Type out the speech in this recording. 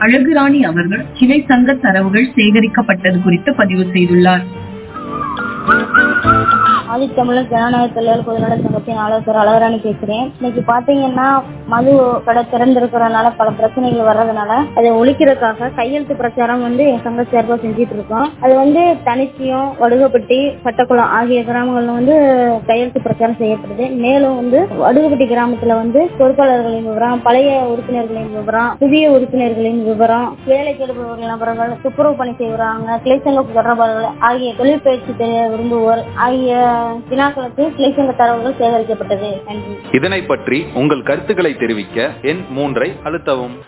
அழகுராணி அவர்கள் கிளை சங்க தரவுகள் சேகரிக்கப்பட்டது குறித்து பதிவு செய்துள்ளார் ஆதித்தமிழர் ஜனநாயக தொழிலாளர் பொதுநல சங்கத்தின் ஆலோசகர் அழகராணி பேசுறேன் இன்னைக்கு பாத்தீங்கன்னா மது கடை திறந்திருக்கிறதுனால பல பிரச்சனைகள் வர்றதுனால அதை ஒழிக்கிறதுக்காக கையெழுத்து பிரச்சாரம் வந்து என் சங்க சார்பா செஞ்சுட்டு இருக்கோம் அது வந்து தனிச்சியம் வடுகப்பட்டி பட்டக்குளம் ஆகிய கிராமங்கள்ல வந்து கையெழுத்து பிரச்சாரம் செய்யப்படுது மேலும் வந்து வடுகப்பட்டி கிராமத்துல வந்து பொறுப்பாளர்களின் விவரம் பழைய உறுப்பினர்களின் விவரம் புதிய உறுப்பினர்களின் விவரம் வேலைக்கு எடுப்பவர்கள் நபர்கள் துப்புரவு பணி செய்கிறாங்க கிளைச்சங்க தொடர்பாளர்கள் ஆகிய தொழில் பயிற்சி தெரிய விரும்புவோர் ஆகிய வினாக்களுக்கு கிளைச்சங்க தரவுகள் சேகரிக்கப்பட்டது நன்றி இதனை பற்றி உங்கள் கருத்துக்களை தெரிவிக்க எண் மூன்றை அழுத்தவும்